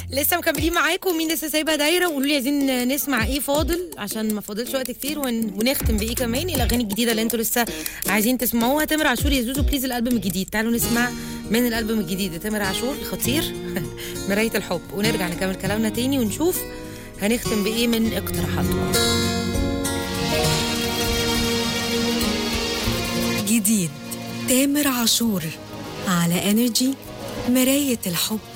لسه مكملين معاكم مين لسه سايبه دايره وقولوا لي عايزين نسمع ايه فاضل عشان ما فاضلش وقت كتير ون... ونختم بايه كمان الاغاني الجديده اللي انتوا لسه عايزين تسمعوها تامر عاشور يا زوزو بليز الالبوم الجديد تعالوا نسمع من الالبوم الجديد تامر عاشور خطير مرايه الحب ونرجع نكمل كلامنا تاني ونشوف هنختم بايه من اقتراحاتكم جديد تامر عاشور على انرجي مراية الحب